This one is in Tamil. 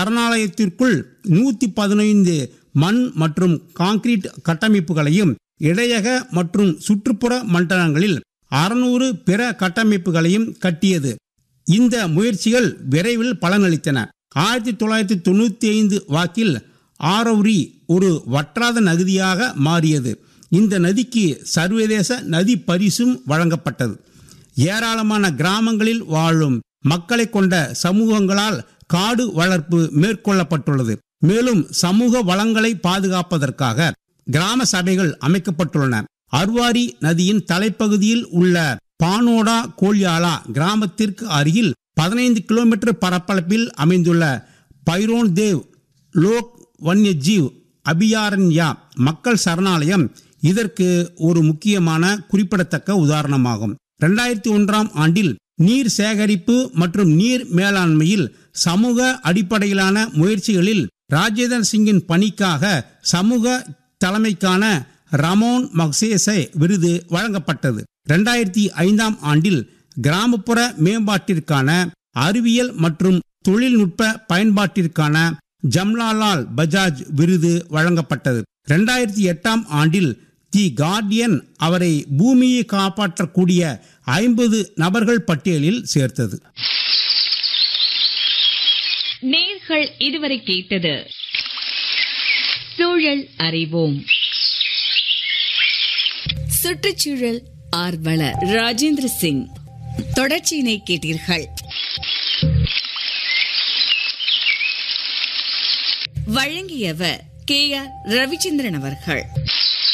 சரணாலயத்திற்குள் நூற்றி பதினைந்து மண் மற்றும் கான்கிரீட் கட்டமைப்புகளையும் இடையக மற்றும் சுற்றுப்புற மண்டலங்களில் அறுநூறு பிற கட்டமைப்புகளையும் கட்டியது இந்த முயற்சிகள் விரைவில் பலனளித்தன ஆயிரத்தி தொள்ளாயிரத்தி தொண்ணூற்றி ஐந்து வாக்கில் ஆரௌரி ஒரு வற்றாத நதியாக மாறியது இந்த நதிக்கு சர்வதேச நதி பரிசும் வழங்கப்பட்டது ஏராளமான கிராமங்களில் வாழும் மக்களை கொண்ட சமூகங்களால் காடு வளர்ப்பு மேற்கொள்ளப்பட்டுள்ளது மேலும் சமூக வளங்களை பாதுகாப்பதற்காக கிராம சபைகள் அமைக்கப்பட்டுள்ளன அர்வாரி நதியின் தலைப்பகுதியில் உள்ள பானோடா கோல்யாலா கிராமத்திற்கு அருகில் பதினைந்து கிலோமீட்டர் பரப்பளப்பில் அமைந்துள்ள பைரோன் தேவ் லோக் வன்யஜீவ் அபியாரண்யா மக்கள் சரணாலயம் இதற்கு ஒரு முக்கியமான குறிப்பிடத்தக்க உதாரணமாகும் இரண்டாயிரத்தி ஒன்றாம் ஆண்டில் நீர் சேகரிப்பு மற்றும் நீர் மேலாண்மையில் சமூக அடிப்படையிலான முயற்சிகளில் ராஜேந்திர சிங்கின் பணிக்காக சமூக தலைமைக்கான ரமோன் மக்சேசை விருது வழங்கப்பட்டது இரண்டாயிரத்தி ஐந்தாம் ஆண்டில் கிராமப்புற மேம்பாட்டிற்கான அறிவியல் மற்றும் தொழில்நுட்ப பயன்பாட்டிற்கான ஜம்லாலால் பஜாஜ் விருது வழங்கப்பட்டது இரண்டாயிரத்தி எட்டாம் ஆண்டில் தி கார்டியன் அவரை பூமியை காப்பாற்றக்கூடிய ஐம்பது நபர்கள் பட்டியலில் சேர்த்தது நேர்கள் இதுவரை கேட்டது சூழல் அறிவோம் சுற்றுச்சூழல் ஆர்வலர் ராஜேந்திர சிங் தொடர்ச்சியினை கேட்டீர்கள் வழங்கியவர் கே ஆர் ரவிச்சந்திரன் அவர்கள்